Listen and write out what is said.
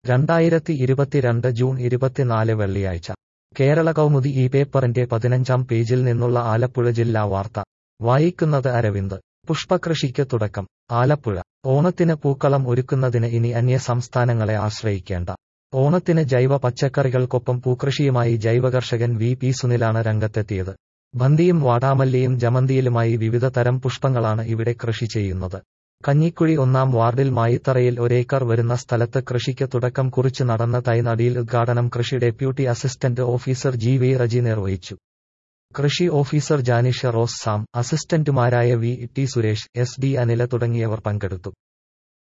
രണ്ടായിരത്തി ഇരുപത്തിരണ്ട് ജൂൺ ഇരുപത്തിനാല് വെള്ളിയാഴ്ച കേരള കൗമുദി ഈ പേപ്പറിന്റെ പതിനഞ്ചാം പേജിൽ നിന്നുള്ള ആലപ്പുഴ ജില്ലാ വാർത്ത വായിക്കുന്നത് അരവിന്ദ് പുഷ്പകൃഷിക്ക് തുടക്കം ആലപ്പുഴ ഓണത്തിന് പൂക്കളം ഒരുക്കുന്നതിന് ഇനി അന്യ സംസ്ഥാനങ്ങളെ ആശ്രയിക്കേണ്ട ഓണത്തിന് ജൈവ പച്ചക്കറികൾക്കൊപ്പം പൂക്കൃഷിയുമായി ജൈവകർഷകൻ വി പി സുനിലാണ് രംഗത്തെത്തിയത് ബന്ദിയും വാടാമല്ലിയും ജമന്തിയിലുമായി വിവിധ തരം പുഷ്പങ്ങളാണ് ഇവിടെ കൃഷി ചെയ്യുന്നത് കഞ്ഞിക്കുഴി ഒന്നാം വാർഡിൽ മായിത്തറയിൽ ഒരേക്കർ വരുന്ന സ്ഥലത്ത് കൃഷിക്ക് തുടക്കം കുറിച്ച് നടന്ന തൈനടിയിൽ ഉദ്ഘാടനം കൃഷി deputy assistant officer G V Reji നിർവഹിച്ചു കൃഷി ഓഫീസർ ജാനിഷ റോസ് സാം അസിസ്റ്റന്റുമാരായ V T Suresh S D Anila തുടങ്ങിയവർ പങ്കെടുത്തു